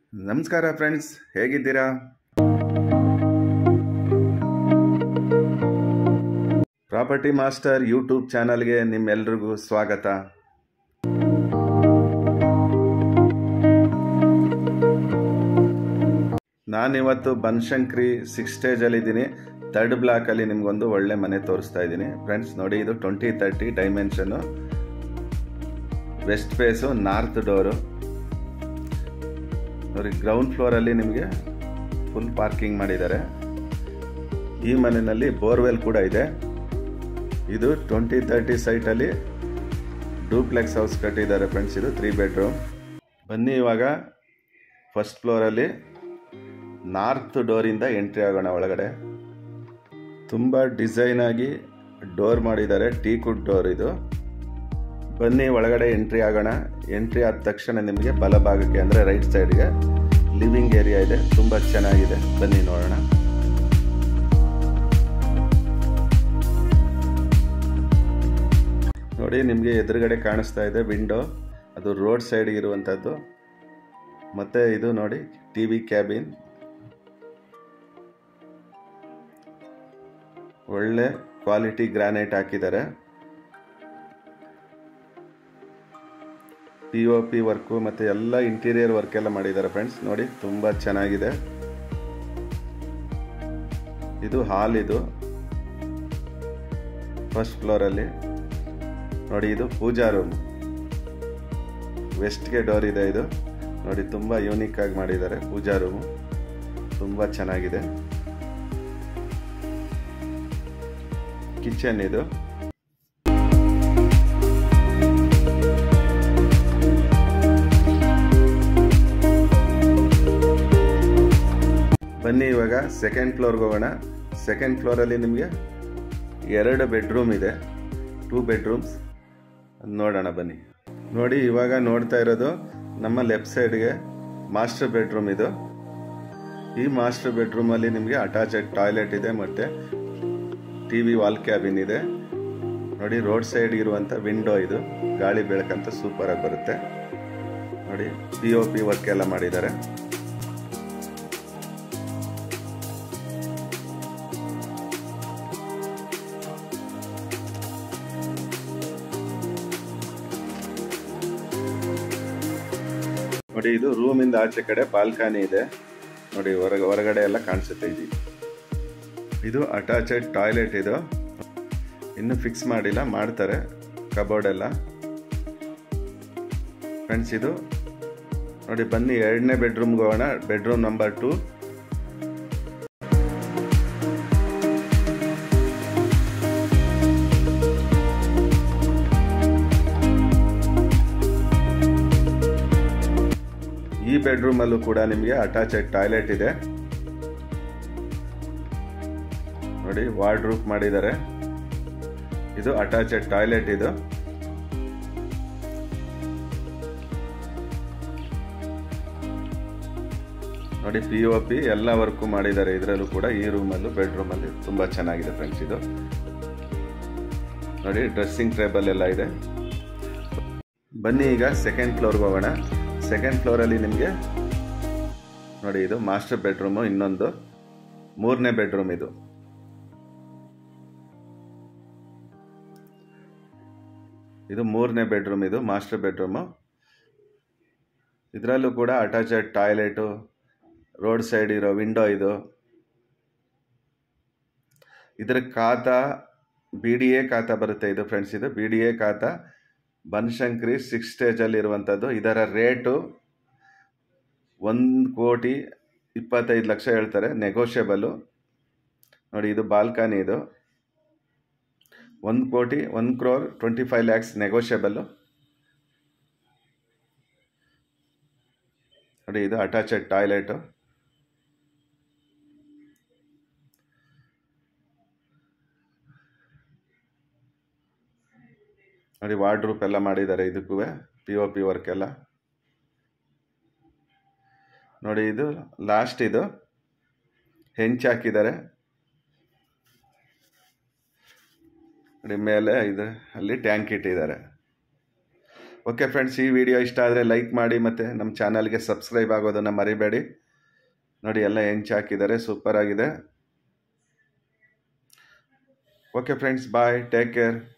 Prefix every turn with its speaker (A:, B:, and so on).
A: ನಮಸ್ಕಾರ ಫ್ರೆಂಡ್ಸ್ ಹೇಗಿದ್ದೀರಾ property master YouTube ಚಾನಲ್ಗೆ ನಿಮ್ಮೆಲ್ರಿಗೂ ಸ್ವಾಗತ ನಾನಿವತ್ತು ಬನಶಂಕರಿ ಸಿಕ್ಸ್ ಸ್ಟೇಜಲ್ಲಿ ಇದ್ದೀನಿ ತರ್ಡ್ ಬ್ಲಾಕಲ್ಲಿ ನಿಮ್ಗೊಂದು ಒಳ್ಳೆ ಮನೆ ತೋರಿಸ್ತಾ ಇದ್ದೀನಿ ಫ್ರೆಂಡ್ಸ್ ನೋಡಿ ಇದು twenty thirty dimension west face north door ನೋಡಿ ಗ್ರೌಂಡ್ ಫ್ಲೋರಲ್ಲಿ ನಿಮಗೆ ಫುಲ್ ಪಾರ್ಕಿಂಗ್ ಮಾಡಿದ್ದಾರೆ ಈ ಮನೆಯಲ್ಲಿ ಬೋರ್ವೆಲ್ ಕೂಡ ಇದೆ ಇದು ಟ್ವೆಂಟಿ ತರ್ಟಿ ಸೈಟಲ್ಲಿ ಡೂಪ್ಲೆಕ್ಸ್ ಹೌಸ್ ಕಟ್ಟಿದ್ದಾರೆ ಫ್ರೆಂಡ್ಸ್ ಇದು ತ್ರೀ ಬೆಡ್ರೂಮ್ ಬನ್ನಿ ಇವಾಗ ಫಸ್ಟ್ ಫ್ಲೋರಲ್ಲಿ ನಾರ್ತ್ ಡೋರಿಂದ ಎಂಟ್ರಿ ಆಗೋಣ ಒಳಗಡೆ ತುಂಬ ಡಿಸೈನ್ ಆಗಿ ಡೋರ್ ಮಾಡಿದ್ದಾರೆ ಟೀ ಕುಡ್ ಡೋರ್ ಇದು ಬನ್ನಿ ಒಳಗಡೆ ಎಂಟ್ರಿ ಆಗೋಣ ಎಂಟ್ರಿ ಆದ ತಕ್ಷಣ ನಿಮಗೆ ಬಲಭಾಗಕ್ಕೆ ಅಂದರೆ ರೈಟ್ ಸೈಡ್ಗೆ ಲಿವಿಂಗ್ ಏರಿಯಾ ಇದೆ ತುಂಬ ಚೆನ್ನಾಗಿದೆ ಬನ್ನಿ ನೋಡೋಣ ನೋಡಿ ನಿಮಗೆ ಎದುರುಗಡೆ ಕಾಣಿಸ್ತಾ ಇದೆ ವಿಂಡೋ ಅದು ರೋಡ್ ಸೈಡ್ ಇರುವಂಥದ್ದು ಮತ್ತು ಇದು ನೋಡಿ ಟಿ ವಿ ಕ್ಯಾಬಿನ್ ಒಳ್ಳೆ ಕ್ವಾಲಿಟಿ ಗ್ರಾನೈಟ್ ಹಾಕಿದ್ದಾರೆ ಪಿ ಒ ಪಿ ವರ್ಕು ಮತ್ತು ಎಲ್ಲ ಇಂಟೀರಿಯರ್ ವರ್ಕ್ ಎಲ್ಲ ಮಾಡಿದ್ದಾರೆ ಫ್ರೆಂಡ್ಸ್ ನೋಡಿ ತುಂಬ ಚೆನ್ನಾಗಿದೆ ಇದು ಹಾಲ್ ಇದು ಫಸ್ಟ್ ಫ್ಲೋರಲ್ಲಿ ನೋಡಿ ಇದು ಪೂಜಾ ರೂಮ್ ವೆಸ್ಟ್ಗೆ ಡೋರ್ ಇದೆ ಇದು ನೋಡಿ ತುಂಬ ಯೂನಿಕ್ ಆಗಿ ಮಾಡಿದ್ದಾರೆ ಪೂಜಾ ರೂಮು ತುಂಬ ಚೆನ್ನಾಗಿದೆ ಕಿಚನ್ ಇದು ಬನ್ನಿ ಇವಾಗ ಸೆಕೆಂಡ್ ಫ್ಲೋರ್ಗೆ ಹೋಗೋಣ ಸೆಕೆಂಡ್ ಫ್ಲೋರಲ್ಲಿ ನಿಮಗೆ ಎರಡು ಬೆಡ್ರೂಮ್ ಇದೆ ಟೂ ಬೆಡ್ರೂಮ್ಸ್ ನೋಡೋಣ ಬನ್ನಿ ನೋಡಿ ಇವಾಗ ನೋಡ್ತಾ ಇರೋದು ನಮ್ಮ ಲೆಫ್ಟ್ ಸೈಡ್ಗೆ ಮಾಸ್ಟರ್ ಬೆಡ್ರೂಮ್ ಇದು ಈ ಮಾಸ್ಟರ್ ಬೆಡ್ರೂಮಲ್ಲಿ ನಿಮಗೆ ಅಟ್ಯಾಚೆಡ್ ಟಾಯ್ಲೆಟ್ ಇದೆ ಮತ್ತು ಟಿ ವಿ ವಾಲ್ ಕ್ಯಾಬಿನ್ ಇದೆ ನೋಡಿ ರೋಡ್ ಸೈಡ್ ಇರುವಂಥ ವಿಂಡೋ ಇದು ಗಾಳಿ ಬೆಳಕಂತ ಸೂಪರಾಗಿ ಬರುತ್ತೆ ನೋಡಿ ಪಿ ಒ ಪಿ ವರ್ಕ್ ಎಲ್ಲ ಮಾಡಿದ್ದಾರೆ ನೋಡಿ ಇದು ರೂಮಿಂದ ಆಚೆ ಕಡೆ ಬಾಲ್ಕನಿ ಇದೆ ನೋಡಿ ಹೊರಗ ಹೊರಗಡೆ ಎಲ್ಲ ಕಾಣಿಸುತ್ತೆ ಇದು ಇದು ಅಟ್ಯಾಚೆಡ್ ಟಾಯ್ಲೆಟ್ ಇದು ಇನ್ನೂ ಫಿಕ್ಸ್ ಮಾಡಿಲ್ಲ ಮಾಡ್ತಾರೆ ಕಬೋರ್ಡ್ ಎಲ್ಲ ಫ್ರೆಂಡ್ಸ್ ಇದು ನೋಡಿ ಬನ್ನಿ ಎರಡನೇ ಬೆಡ್ರೂಮ್ಗೆ ಹೋಗೋಣ ಬೆಡ್ರೂಮ್ ನಂಬರ್ ಟು ಈ ಬೆಡ್ರೂಮಲ್ಲೂ ಕೂಡ ನಿಮಗೆ ಅಟ್ಯಾಚೆಡ್ ಟಾಯ್ಲೆಟ್ ಇದೆ ನೋಡಿ ವಾರ್ಡ್ರೂಪ್ ಮಾಡಿದ್ದಾರೆ ಇದು ಅಟ್ಯಾಚೆಡ್ ಟಾಯ್ಲೆಟ್ ಇದು ನೋಡಿ ಪಿ ಒ ಪಿ ಎಲ್ಲ ವರ್ಕು ಮಾಡಿದ್ದಾರೆ ಇದರಲ್ಲೂ ಕೂಡ ಈ ರೂಮಲ್ಲೂ ಬೆಡ್ರೂಮಲ್ಲಿ ತುಂಬ ಚೆನ್ನಾಗಿದೆ ಫ್ರೆಂಡ್ಸ್ ಇದು ನೋಡಿ ಡ್ರೆಸ್ಸಿಂಗ್ ಟೇಬಲ್ ಎಲ್ಲ ಇದೆ ಬನ್ನಿ ಈಗ ಸೆಕೆಂಡ್ ಫ್ಲೋರ್ಗೆ ಹೋಗೋಣ ಸೆಕೆಂಡ್ ಫ್ಲೋರಲ್ಲಿ ನಿಮಗೆ ನೋಡಿ ಇದು ಮಾಸ್ಟರ್ ಬೆಡ್ರೂಮು ಇನ್ನೊಂದು ಮೂರನೇ ಬೆಡ್ರೂಮ್ ಇದು ಇದು ಮೂರನೇ ಬೆಡ್ರೂಮ್ ಇದು ಮಾಸ್ಟರ್ ಬೆಡ್ರೂಮು ಇದರಲ್ಲೂ ಕೂಡ ಅಟ್ಯಾಚೆಡ್ ಟಾಯ್ಲೆಟು ರೋಡ್ ಸೈಡ್ ಇರೋ ವಿಂಡೋ ಇದು ಇದರ ಖಾತ ಬಿ ಡಿ ಎ ಖಾತ ಬರುತ್ತೆ ಇದು ಫ್ರೆಂಡ್ಸ್ ಇದು ಬಿ ಡಿ ಎ ಖಾತ ಬನಶಂಕರಿ ಸಿಕ್ಸ್ ಸ್ಟೇಜಲ್ಲಿ ಇರುವಂಥದ್ದು ಇದರ ರೇಟು ಒಂದು ಕೋಟಿ ಇಪ್ಪತ್ತೈದು ಲಕ್ಷ ಹೇಳ್ತಾರೆ ನೆಗೋಷಿಯಬಲು ನೋಡಿ ಇದು ಬಾಲ್ಕನಿ ಇದು ಒಂದು ಕೋಟಿ ಒಂದು crore twenty five lakhs negotiable ನೋಡಿ ಇದು ಅಟ್ಯಾಚೆಡ್ ಟಾಯ್ಲೆಟು ನೋಡಿ ವಾರ್ಡ್ರೂಪ್ ಎಲ್ಲ ಮಾಡಿದ್ದಾರೆ ಇದಕ್ಕೂ ಪಿ ಒ ಪಿ ವರ್ಕ್ ಎಲ್ಲ ನೋಡಿ ಇದು ಲಾಸ್ಟ್ ಇದು ಹೆಂಚು ಹಾಕಿದ್ದಾರೆ ನೋಡಿ ಮೇಲೆ ಇದು ಅಲ್ಲಿ ಟ್ಯಾಂಕ್ ಇಟ್ಟಿದ್ದಾರೆ ಓಕೆ ಫ್ರೆಂಡ್ಸ್ ಈ ವಿಡಿಯೋ ಇಷ್ಟ ಆದರೆ ಲೈಕ್ ಮಾಡಿ ಮತ್ತು ನಮ್ಮ ಚಾನಲ್ಗೆ ಸಬ್ಸ್ಕ್ರೈಬ್ ಆಗೋದನ್ನು ಮರಿಬೇಡಿ ನೋಡಿ ಎಲ್ಲ ಹೆಂಚ್ ಹಾಕಿದ್ದಾರೆ ಸೂಪರ್ ಆಗಿದೆ okay friends bye take care